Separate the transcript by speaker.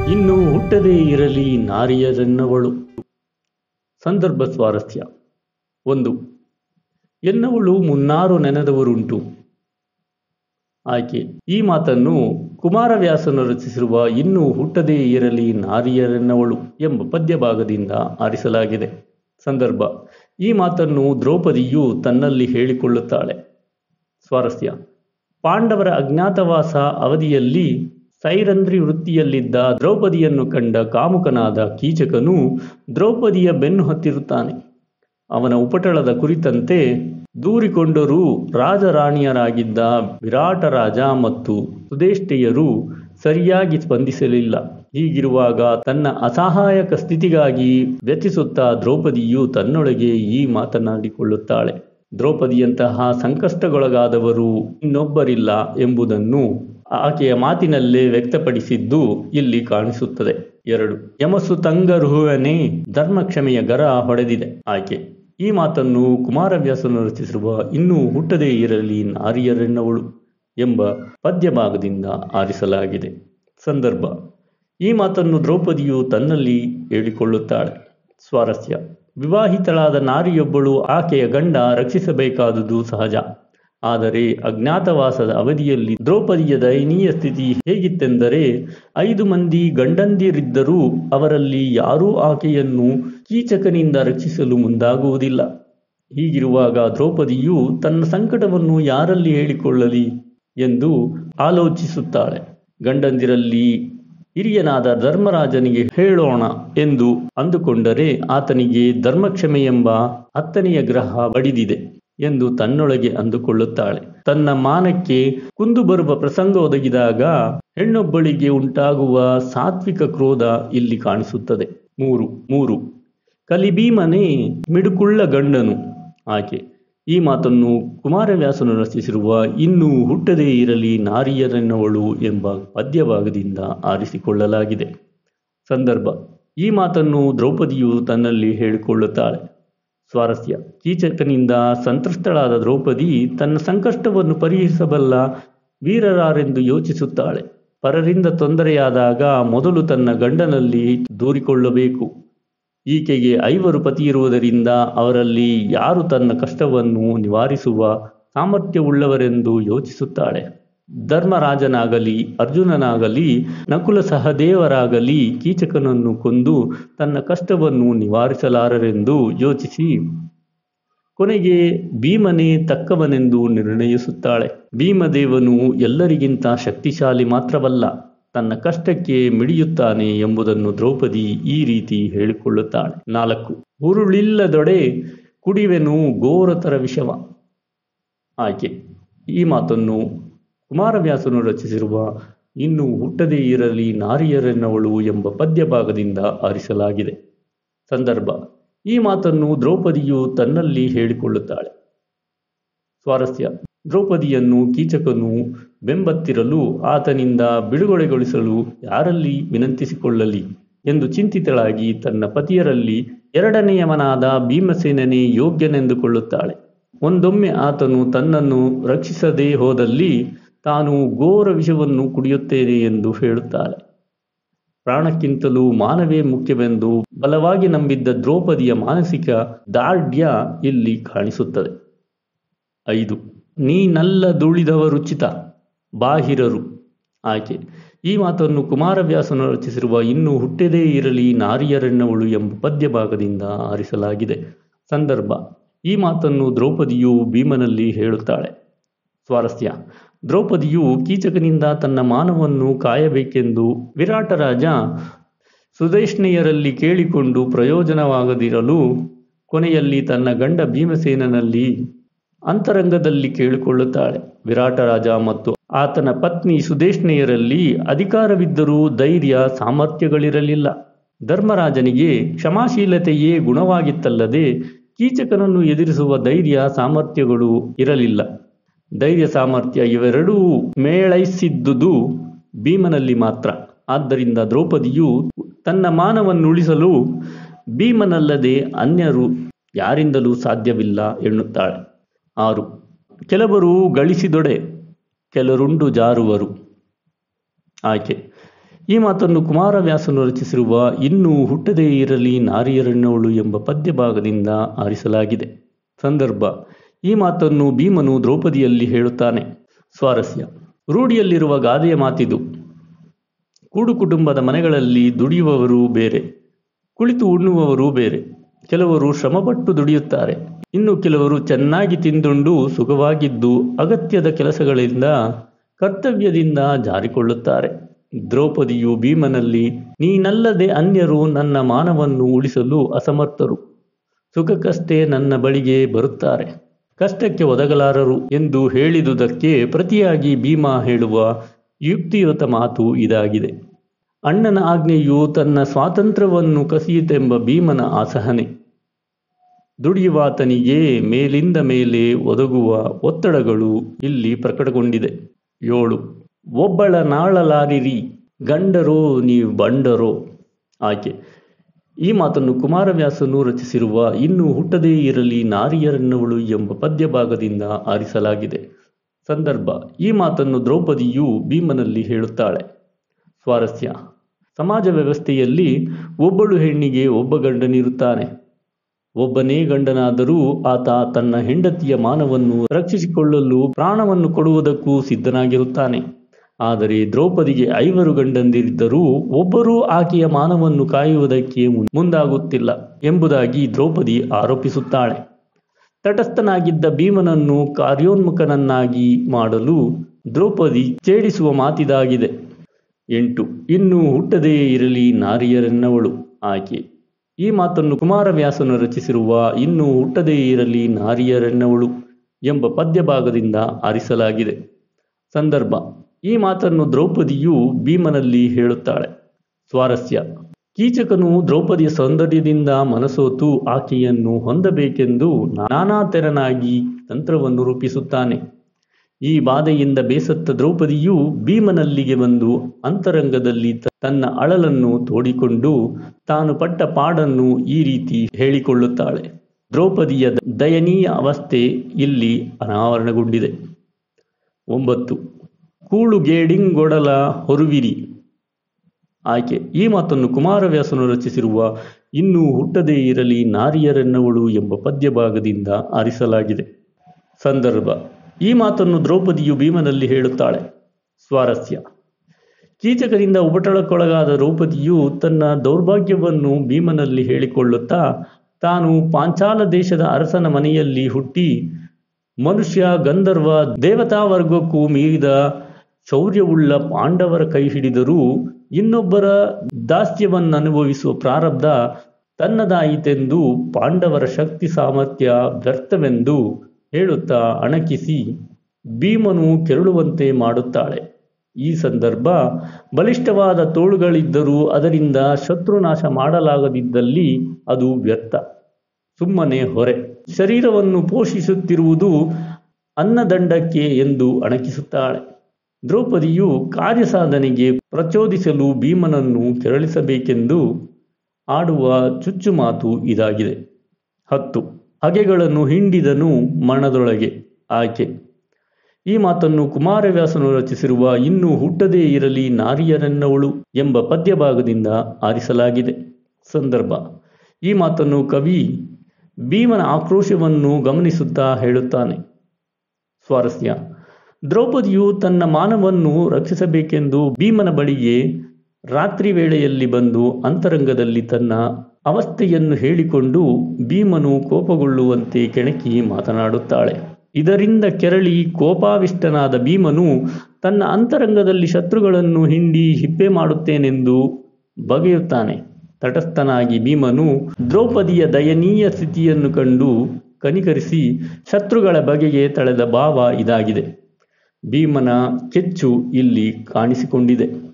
Speaker 1: ಇನ್ನು ಹುಟ್ಟದೇ ಇರಲಿ ನಾರಿಯರೆನ್ನವಳು ಸಂದರ್ಭ ಸ್ವಾರಸ್ಯ ಒಂದು ಎನ್ನವಳು ಮುನ್ನಾರು ನೆನೆದವರುಂಟು ಆಯ್ಕೆ ಈ ಮಾತನ್ನು ಕುಮಾರವ್ಯಾಸನು ರಚಿಸಿರುವ ಇನ್ನು ಹುಟ್ಟದೇ ಇರಲಿ ನಾರಿಯರೆನ್ನವಳು ಎಂಬ ಪದ್ಯಭಾಗದಿಂದ ಆರಿಸಲಾಗಿದೆ ಸಂದರ್ಭ ಈ ಮಾತನ್ನು ದ್ರೌಪದಿಯು ತನ್ನಲ್ಲಿ ಹೇಳಿಕೊಳ್ಳುತ್ತಾಳೆ ಸ್ವಾರಸ್ಯ ಪಾಂಡವರ ಅಜ್ಞಾತವಾಸ ಅವಧಿಯಲ್ಲಿ ಸೈರಂಧ್ರಿ ವೃತ್ತಿಯಲ್ಲಿದ್ದ ದ್ರೌಪದಿಯನ್ನು ಕಂಡ ಕಾಮುಕನಾದ ಕೀಚಕನು ದ್ರೌಪದಿಯ ಬೆನ್ನು ಹತ್ತಿರುತ್ತಾನೆ ಅವನ ಉಪಟಳದ ಕುರಿತಂತೆ ದೂರಿಕೊಂಡರೂ ರಾಜರಾಣಿಯರಾಗಿದ್ದ ವಿರಾಟ ರಾಜ ಮತ್ತು ಸುದೇಷ್ಟಿಯರು ಸರಿಯಾಗಿ ಸ್ಪಂದಿಸಲಿಲ್ಲ ಹೀಗಿರುವಾಗ ತನ್ನ ಅಸಹಾಯಕ ಸ್ಥಿತಿಗಾಗಿ ವ್ಯಥಿಸುತ್ತಾ ದ್ರೌಪದಿಯು ತನ್ನೊಳಗೆ ಈ ಮಾತನಾಡಿಕೊಳ್ಳುತ್ತಾಳೆ ದ್ರೌಪದಿಯಂತಹ ಸಂಕಷ್ಟಗೊಳಗಾದವರು ಇನ್ನೊಬ್ಬರಿಲ್ಲ ಎಂಬುದನ್ನು ಆಕೆಯ ಮಾತಿನಲ್ಲೇ ವ್ಯಕ್ತಪಡಿಸಿದ್ದು ಇಲ್ಲಿ ಕಾಣಿಸುತ್ತದೆ ಎರಡು ಯಮಸು ತಂಗರುಹುವನೇ ಧರ್ಮಕ್ಷಮೆಯ ಗರ ಹೊಡೆದಿದೆ ಆಯ್ಕೆ ಈ ಮಾತನ್ನು ಕುಮಾರವ್ಯಾಸನು ರಚಿಸಿರುವ ಇನ್ನೂ ಹುಟ್ಟದೇ ಇರಲಿ ನಾರಿಯರೆನ್ನವಳು ಎಂಬ ಪದ್ಯಭಾಗದಿಂದ ಆರಿಸಲಾಗಿದೆ ಸಂದರ್ಭ ಈ ಮಾತನ್ನು ದ್ರೌಪದಿಯು ತನ್ನಲ್ಲಿ ಹೇಳಿಕೊಳ್ಳುತ್ತಾಳೆ ಸ್ವಾರಸ್ಯ ವಿವಾಹಿತಳಾದ ನಾರಿಯೊಬ್ಬಳು ಆಕೆಯ ಗಂಡ ರಕ್ಷಿಸಬೇಕಾದುದು ಸಹಜ ಆದರೆ ಅಜ್ಞಾತವಾಸದ ಅವಧಿಯಲ್ಲಿ ದ್ರೌಪದಿಯ ದಯನೀಯ ಸ್ಥಿತಿ ಹೇಗಿತ್ತೆಂದರೆ ಐದು ಮಂದಿ ಗಂಡಂದಿರಿದ್ದರೂ ಅವರಲ್ಲಿ ಯಾರೂ ಆಕೆಯನ್ನು ಕೀಚಕನಿಂದ ರಕ್ಷಿಸಲು ಮುಂದಾಗುವುದಿಲ್ಲ ಹೀಗಿರುವಾಗ ದ್ರೌಪದಿಯು ತನ್ನ ಸಂಕಟವನ್ನು ಯಾರಲ್ಲಿ ಹೇಳಿಕೊಳ್ಳಲಿ ಎಂದು ಆಲೋಚಿಸುತ್ತಾಳೆ ಗಂಡಂದಿರಲ್ಲಿ ಹಿರಿಯನಾದ ಧರ್ಮರಾಜನಿಗೆ ಹೇಳೋಣ ಎಂದು ಅಂದುಕೊಂಡರೆ ಆತನಿಗೆ ಧರ್ಮಕ್ಷಮೆ ಎಂಬ ಹತ್ತನೆಯ ಗ್ರಹ ಬಡಿದಿದೆ ಎಂದು ತನ್ನೊಳಗೆ ಅಂದುಕೊಳ್ಳುತ್ತಾಳೆ ತನ್ನ ಮಾನಕ್ಕೆ ಕುಂದು ಬರುವ ಪ್ರಸಂಗ ಒದಗಿದಾಗ ಹೆಣ್ಣೊಬ್ಬಳಿಗೆ ಉಂಟಾಗುವ ಸಾತ್ವಿಕ ಕ್ರೋಧ ಇಲ್ಲಿ ಕಾಣಿಸುತ್ತದೆ ಮೂರು ಮೂರು ಕಲಿಭೀಮನೇ ಮಿಡುಕುಳ್ಳ ಗಂಡನು ಆಕೆ ಈ ಮಾತನ್ನು ಕುಮಾರವ್ಯಾಸನು ರಚಿಸಿರುವ ಇನ್ನೂ ಹುಟ್ಟದೇ ಇರಲಿ ನಾರಿಯರೆನ್ನವಳು ಎಂಬ ಪದ್ಯಭಾಗದಿಂದ ಆರಿಸಿಕೊಳ್ಳಲಾಗಿದೆ ಸಂದರ್ಭ ಈ ಮಾತನ್ನು ದ್ರೌಪದಿಯು ತನ್ನಲ್ಲಿ ಹೇಳಿಕೊಳ್ಳುತ್ತಾಳೆ ಸ್ವಾರಸ್ಯ ಕೀಚಕನಿಂದ ಸಂತ್ರಸ್ತಳಾದ ದ್ರೌಪದಿ ತನ್ನ ಸಂಕಷ್ಟವನ್ನು ಪರಿಹರಿಸಬಲ್ಲ ವೀರರಾರೆಂದು ಯೋಚಿಸುತ್ತಾಳೆ ಪರರಿಂದ ತೊಂದರೆಯಾದಾಗ ಮೊದಲು ತನ್ನ ಗಂಡನಲ್ಲಿ ದೂರಿಕೊಳ್ಳಬೇಕು ಈಕೆಗೆ ಐವರು ಪತಿ ಇರುವುದರಿಂದ ಅವರಲ್ಲಿ ಯಾರು ತನ್ನ ಕಷ್ಟವನ್ನು ನಿವಾರಿಸುವ ಸಾಮರ್ಥ್ಯವುಳ್ಳವರೆಂದು ಯೋಚಿಸುತ್ತಾಳೆ ಧರ್ಮರಾಜನಾಗಲಿ ಅರ್ಜುನನಾಗಲಿ ನಕುಲ ಸಹದೇವರಾಗಲಿ ಕೀಚಕನನ್ನು ಕೊಂದು ತನ್ನ ಕಷ್ಟವನ್ನು ನಿವಾರಿಸಲಾರರೆಂದು ಯೋಚಿಸಿ ಕೊನೆಗೆ ಭೀಮನೇ ತಕ್ಕವನೆಂದು ನಿರ್ಣಯಿಸುತ್ತಾಳೆ ಭೀಮದೇವನು ಎಲ್ಲರಿಗಿಂತ ಶಕ್ತಿಶಾಲಿ ಮಾತ್ರವಲ್ಲ ತನ್ನ ಕಷ್ಟಕ್ಕೆ ಮಿಡಿಯುತ್ತಾನೆ ಎಂಬುದನ್ನು ದ್ರೌಪದಿ ಈ ರೀತಿ ಹೇಳಿಕೊಳ್ಳುತ್ತಾಳೆ ನಾಲ್ಕು ಹುರುಳಿಲ್ಲದೊಡೆ ಕುಡಿವೆನು ಘೋರತರ ವಿಷವ ಆಯ್ಕೆ ಈ ಮಾತನ್ನು ಕುಮಾರವ್ಯಾಸನು ರಚಿಸಿರುವ ಇನ್ನು ಹುಟ್ಟದೇ ಇರಲಿ ನಾರಿಯರೆನ್ನವಳು ಎಂಬ ಪದ್ಯಭಾಗದಿಂದ ಆರಿಸಲಾಗಿದೆ ಸಂದರ್ಭ ಈ ಮಾತನ್ನು ದ್ರೌಪದಿಯು ತನ್ನಲ್ಲಿ ಹೇಳಿಕೊಳ್ಳುತ್ತಾಳೆ ಸ್ವಾರಸ್ಯ ದ್ರೌಪದಿಯನ್ನು ಕೀಚಕನು ಬೆಂಬತ್ತಿರಲು ಆತನಿಂದ ಬಿಡುಗಡೆಗೊಳಿಸಲು ಯಾರಲ್ಲಿ ವಿನಂತಿಸಿಕೊಳ್ಳಲಿ ಎಂದು ಚಿಂತಿತಳಾಗಿ ತನ್ನ ಪತಿಯರಲ್ಲಿ ಎರಡನೆಯವನಾದ ಭೀಮಸೇನನೇ ಯೋಗ್ಯನೆಂದುಕೊಳ್ಳುತ್ತಾಳೆ ಒಂದೊಮ್ಮೆ ಆತನು ತನ್ನನ್ನು ರಕ್ಷಿಸದೇ ಹೋದಲ್ಲಿ ತಾನು ಘೋರ ವಿಷವನ್ನು ಕುಡಿಯುತ್ತೇನೆ ಎಂದು ಹೇಳುತ್ತಾಳೆ ಪ್ರಾಣಕ್ಕಿಂತಲೂ ಮಾನವೇ ಮುಖ್ಯವೆಂದು ಬಲವಾಗಿ ನಂಬಿದ್ದ ದ್ರೌಪದಿಯ ಮಾನಸಿಕ ದಾರ್ಢ್ಯ ಇಲ್ಲಿ ಕಾಣಿಸುತ್ತದೆ ಐದು ನೀನಲ್ಲದುಳಿದವರುಚಿತ ಬಾಹಿರರು ಆಯ್ಕೆ ಈ ಮಾತನ್ನು ಕುಮಾರವ್ಯಾಸನು ರಚಿಸಿರುವ ಇನ್ನೂ ಹುಟ್ಟದೇ ಇರಲಿ ನಾರಿಯರೆನ್ನವಳು ಎಂಬ ಪದ್ಯಭಾಗದಿಂದ ಆರಿಸಲಾಗಿದೆ ಸಂದರ್ಭ ಈ ಮಾತನ್ನು ದ್ರೌಪದಿಯು ಭೀಮನಲ್ಲಿ ಹೇಳುತ್ತಾಳೆ ಸ್ವಾರಸ್ಯ ದ್ರೌಪದಿಯು ಕೀಚಕನಿಂದ ತನ್ನ ಮಾನವನ್ನು ಕಾಯಬೇಕೆಂದು ವಿರಾಟರಾಜ ಸುದೇಶ್ನೆಯರಲ್ಲಿ ಕೇಳಿಕೊಂಡು ಪ್ರಯೋಜನವಾಗದಿರಲು ಕೊನೆಯಲ್ಲಿ ತನ್ನ ಗಂಡ ಭೀಮಸೇನನಲ್ಲಿ ಅಂತರಂಗದಲ್ಲಿ ಕೇಳಿಕೊಳ್ಳುತ್ತಾಳೆ ವಿರಾಟರಾಜ ಮತ್ತು ಆತನ ಪತ್ನಿ ಸುದೇಶ್ನೆಯರಲ್ಲಿ ಅಧಿಕಾರವಿದ್ದರೂ ಧೈರ್ಯ ಸಾಮರ್ಥ್ಯಗಳಿರಲಿಲ್ಲ ಧರ್ಮರಾಜನಿಗೆ ಕ್ಷಮಾಶೀಲತೆಯೇ ಗುಣವಾಗಿತ್ತಲ್ಲದೆ ಕೀಚಕನನ್ನು ಎದುರಿಸುವ ಧೈರ್ಯ ಸಾಮರ್ಥ್ಯಗಳು ಇರಲಿಲ್ಲ ಧೈರ್ಯ ಸಾಮರ್ಥ್ಯ ಇವೆರಡೂ ಮೇಳೈಸಿದ್ದುದು ಭೀಮನಲ್ಲಿ ಮಾತ್ರ ಆದ್ದರಿಂದ ದ್ರೌಪದಿಯು ತನ್ನ ಮಾನವನ್ನು ಉಳಿಸಲು ಭೀಮನಲ್ಲದೆ ಅನ್ಯರು ಯಾರಿಂದಲೂ ಸಾಧ್ಯವಿಲ್ಲ ಎನ್ನುತ್ತಾಳೆ ಆರು ಕೆಲವರು ಗಳಿಸಿದೊಡೆ ಕೆಲರುಂಡು ಜಾರುವರು ಆಯ್ಕೆ ಈ ಮಾತನ್ನು ಕುಮಾರವ್ಯಾಸನು ರಚಿಸಿರುವ ಇನ್ನೂ ಹುಟ್ಟದೇ ಇರಲಿ ನಾರಿಯರನ್ನವಳು ಎಂಬ ಪದ್ಯ ಭಾಗದಿಂದ ಆರಿಸಲಾಗಿದೆ ಸಂದರ್ಭ ಈ ಮಾತನ್ನು ಭೀಮನು ದ್ರೌಪದಿಯಲ್ಲಿ ಹೇಳುತ್ತಾನೆ ಸ್ವಾರಸ್ಯ ರೂಢಿಯಲ್ಲಿರುವ ಗಾದೆಯ ಮಾತಿದು ಕೂಡು ಕುಟುಂಬದ ಮನೆಗಳಲ್ಲಿ ದುಡಿಯುವವರು ಬೇರೆ ಕುಳಿತು ಉಣ್ಣುವವರು ಬೇರೆ ಕೆಲವರು ಶ್ರಮಪಟ್ಟು ದುಡಿಯುತ್ತಾರೆ ಇನ್ನು ಕೆಲವರು ಚೆನ್ನಾಗಿ ತಿಂದುಂಡು ಸುಖವಾಗಿದ್ದು ಅಗತ್ಯದ ಕೆಲಸಗಳಿಂದ ಕರ್ತವ್ಯದಿಂದ ಜಾರಿಕೊಳ್ಳುತ್ತಾರೆ ದ್ರೌಪದಿಯು ಭೀಮನಲ್ಲಿ ನೀನಲ್ಲದೆ ಅನ್ಯರು ನನ್ನ ಮಾನವನ್ನು ಉಳಿಸಲು ಅಸಮರ್ಥರು ಸುಖಕ್ಕಷ್ಟೇ ನನ್ನ ಬಳಿಗೆ ಬರುತ್ತಾರೆ ಕಷ್ಟಕ್ಕೆ ಒದಗಲಾರರು ಎಂದು ಹೇಳಿದುದಕ್ಕೆ ಪ್ರತಿಯಾಗಿ ಭೀಮ ಹೇಳುವ ಯುಕ್ತಿಯುತ ಮಾತು ಇದಾಗಿದೆ ಅಣ್ಣನ ಆಜ್ಞೆಯು ತನ್ನ ಸ್ವಾತಂತ್ರ್ಯವನ್ನು ಕಸಿಯಿತೆಂಬ ಭೀಮನ ಅಸಹನೆ ದುಡಿಯುವಾತನಿಗೆ ಮೇಲಿಂದ ಮೇಲೆ ಒದಗುವ ಒತ್ತಡಗಳು ಇಲ್ಲಿ ಪ್ರಕಟಗೊಂಡಿದೆ ಏಳು ಒಬ್ಬಳ ನಾಳಲಾರಿರಿ ಗಂಡರೋ ನೀವು ಬಂಡರೋ ಆಕೆ ಈ ಮಾತನ್ನು ಕುಮಾರವ್ಯಾಸನು ರಚಿಸಿರುವ ಇನ್ನೂ ಹುಟ್ಟದೇ ಇರಲಿ ನಾರಿಯರನ್ನವಳು ಎಂಬ ಪದ್ಯ ಭಾಗದಿಂದ ಆರಿಸಲಾಗಿದೆ ಸಂದರ್ಭ ಈ ಮಾತನ್ನು ದ್ರೌಪದಿಯು ಭೀಮನಲ್ಲಿ ಹೇಳುತ್ತಾಳೆ ಸ್ವಾರಸ್ಯ ಸಮಾಜ ವ್ಯವಸ್ಥೆಯಲ್ಲಿ ಒಬ್ಬಳು ಹೆಣ್ಣಿಗೆ ಒಬ್ಬ ಗಂಡನಿರುತ್ತಾನೆ ಒಬ್ಬನೇ ಗಂಡನಾದರೂ ಆತ ತನ್ನ ಹೆಂಡತಿಯ ಮಾನವನ್ನು ರಕ್ಷಿಸಿಕೊಳ್ಳಲು ಪ್ರಾಣವನ್ನು ಕೊಡುವುದಕ್ಕೂ ಸಿದ್ಧನಾಗಿರುತ್ತಾನೆ ಆದರೆ ದ್ರೌಪದಿಗೆ ಐವರು ಗಂಡಂದಿರಿದ್ದರೂ ಒಬ್ಬರೂ ಆಕೆಯ ಮಾನವನ್ನು ಕಾಯುವುದಕ್ಕೆ ಮುಂದಾಗುತ್ತಿಲ್ಲ ಎಂಬುದಾಗಿ ದ್ರೌಪದಿ ಆರೋಪಿಸುತ್ತಾಳೆ ತಟಸ್ಥನಾಗಿದ್ದ ಭೀಮನನ್ನು ಕಾರ್ಯೋನ್ಮುಖನನ್ನಾಗಿ ಮಾಡಲು ದ್ರೌಪದಿ ಛೇಡಿಸುವ ಮಾತಿದಾಗಿದೆ ಎಂಟು ಇನ್ನು ಹುಟ್ಟದೇ ಇರಲಿ ನಾರಿಯರೆನ್ನವಳು ಆಕೆ ಈ ಮಾತನ್ನು ಕುಮಾರವ್ಯಾಸನು ರಚಿಸಿರುವ ಇನ್ನು ಹುಟ್ಟದೇ ಇರಲಿ ನಾರಿಯರೆನ್ನವಳು ಎಂಬ ಪದ್ಯ ಭಾಗದಿಂದ ಆರಿಸಲಾಗಿದೆ ಸಂದರ್ಭ ಈ ಮಾತನ್ನು ದ್ರೌಪದಿಯು ಭೀಮನಲ್ಲಿ ಹೇಳುತ್ತಾಳೆ ಸ್ವಾರಸ್ಯ ಕೀಚಕನು ದ್ರೌಪದಿಯ ಸೌಂದರ್ಯದಿಂದ ಮನಸೋತು ಆಕೆಯನ್ನು ಹೊಂದಬೇಕೆಂದು ನಾನಾ ತೆರನಾಗಿ ತಂತ್ರವನ್ನು ರೂಪಿಸುತ್ತಾನೆ ಈ ಬಾಧೆಯಿಂದ ಬೇಸತ್ತ ದ್ರೌಪದಿಯು ಭೀಮನಲ್ಲಿಗೆ ಬಂದು ಅಂತರಂಗದಲ್ಲಿ ತನ್ನ ಅಳಲನ್ನು ತೋಡಿಕೊಂಡು ತಾನು ಪಟ್ಟ ಪಾಡನ್ನು ಈ ರೀತಿ ಹೇಳಿಕೊಳ್ಳುತ್ತಾಳೆ ದ್ರೌಪದಿಯ ದಯನೀಯ ಅವಸ್ಥೆ ಇಲ್ಲಿ ಅನಾವರಣಗೊಂಡಿದೆ ಒಂಬತ್ತು ಕೂಳುಗೇಡಿಂಗೊಡಲ ಹೊರುವಿರಿ ಆಯ್ಕೆ ಈ ಮಾತನ್ನು ಕುಮಾರವ್ಯಾಸನು ರಚಿಸಿರುವ ಇನ್ನೂ ಹುಟ್ಟದೇ ಇರಲಿ ನಾರಿಯರೆನ್ನವಳು ಎಂಬ ಪದ್ಯ ಭಾಗದಿಂದ ಆರಿಸಲಾಗಿದೆ ಸಂದರ್ಭ ಈ ಮಾತನ್ನು ದ್ರೌಪದಿಯು ಭೀಮನಲ್ಲಿ ಹೇಳುತ್ತಾಳೆ ಸ್ವಾರಸ್ಯ ಕೀಚಕರಿಂದ ಉಪಟಳಕ್ಕೊಳಗಾದ ದ್ರೌಪದಿಯು ತನ್ನ ದೌರ್ಭಾಗ್ಯವನ್ನು ಭೀಮನಲ್ಲಿ ಹೇಳಿಕೊಳ್ಳುತ್ತಾ ತಾನು ಪಾಂಚಾಲ ದೇಶದ ಅರಸನ ಮನೆಯಲ್ಲಿ ಹುಟ್ಟಿ ಮನುಷ್ಯ ಗಂಧರ್ವ ದೇವತಾ ವರ್ಗಕ್ಕೂ ಮೀರಿದ ಶೌರ್ಯವುಳ್ಳ ಪಾಂಡವರ ಕೈ ಹಿಡಿದರೂ ಇನ್ನೊಬ್ಬರ ದಾಸ್ಯವನ್ನ ಅನುಭವಿಸುವ ಪ್ರಾರಬ್ಧ ತನ್ನದಾಯಿತೆಂದು ಪಾಂಡವರ ಶಕ್ತಿ ಸಾಮರ್ಥ್ಯ ವ್ಯರ್ಥವೆಂದು ಹೇಳುತ್ತಾ ಅಣಕಿಸಿ ಭೀಮನು ಕೆರಳುವಂತೆ ಮಾಡುತ್ತಾಳೆ ಈ ಸಂದರ್ಭ ಬಲಿಷ್ಠವಾದ ತೋಳುಗಳಿದ್ದರೂ ಅದರಿಂದ ಶತ್ರುನಾಶ ಮಾಡಲಾಗದಿದ್ದಲ್ಲಿ ಅದು ವ್ಯರ್ಥ ಸುಮ್ಮನೆ ಹೊರೆ ಶರೀರವನ್ನು ಪೋಷಿಸುತ್ತಿರುವುದು ಅನ್ನದಂಡಕ್ಕೆ ಎಂದು ಅಣಕಿಸುತ್ತಾಳೆ ದ್ರೌಪದಿಯು ಕಾರ್ಯಸಾಧನೆಗೆ ಪ್ರಚೋದಿಸಲು ಭೀಮನನ್ನು ಕೆರಳಿಸಬೇಕೆಂದು ಆಡುವ ಚುಚ್ಚುಮಾತು ಇದಾಗಿದೆ ಹತ್ತು ಹಗೆಗಳನ್ನು ಹಿಂಡಿದನು ಮಣದೊಳಗೆ ಆಕೆ ಈ ಮಾತನ್ನು ಕುಮಾರವ್ಯಾಸನು ರಚಿಸಿರುವ ಇನ್ನೂ ಹುಟ್ಟದೇ ಇರಲಿ ನಾರಿಯರೆನ್ನವಳು ಎಂಬ ಪದ್ಯ ಭಾಗದಿಂದ ಆರಿಸಲಾಗಿದೆ ಸಂದರ್ಭ ಈ ಮಾತನ್ನು ಕವಿ ಭೀಮನ ಆಕ್ರೋಶವನ್ನು ಗಮನಿಸುತ್ತಾ ಹೇಳುತ್ತಾನೆ ಸ್ವಾರಸ್ಯ ದ್ರೌಪದಿಯು ತನ್ನ ಮಾನವನ್ನು ರಕ್ಷಿಸಬೇಕೆಂದು ಭೀಮನ ಬಳಿಗೆ ರಾತ್ರಿ ವೇಳೆಯಲ್ಲಿ ಬಂದು ಅಂತರಂಗದಲ್ಲಿ ತನ್ನ ಅವಸ್ಥೆಯನ್ನು ಹೇಳಿಕೊಂಡು ಭೀಮನು ಕೋಪಗೊಳ್ಳುವಂತೆ ಕೆಣಕಿ ಮಾತನಾಡುತ್ತಾಳೆ ಇದರಿಂದ ಕೆರಳಿ ಕೋಪಾವಿಷ್ಟನಾದ ಭೀಮನು ತನ್ನ ಅಂತರಂಗದಲ್ಲಿ ಶತ್ರುಗಳನ್ನು ಹಿಂಡಿ ಹಿಪ್ಪೆ ಮಾಡುತ್ತೇನೆಂದು ಬಗೆಯುತ್ತಾನೆ ತಟಸ್ಥನಾಗಿ ಭೀಮನು ದ್ರೌಪದಿಯ ದಯನೀಯ ಸ್ಥಿತಿಯನ್ನು ಕಂಡು ಕನಿಕರಿಸಿ ಶತ್ರುಗಳ ಬಗೆಗೆ ತಳೆದ ಭಾವ ಇದಾಗಿದೆ ಭೀಮನ ಕೆಚ್ಚು ಇಲ್ಲಿ ಕಾಣಿಸಿಕೊಂಡಿದೆ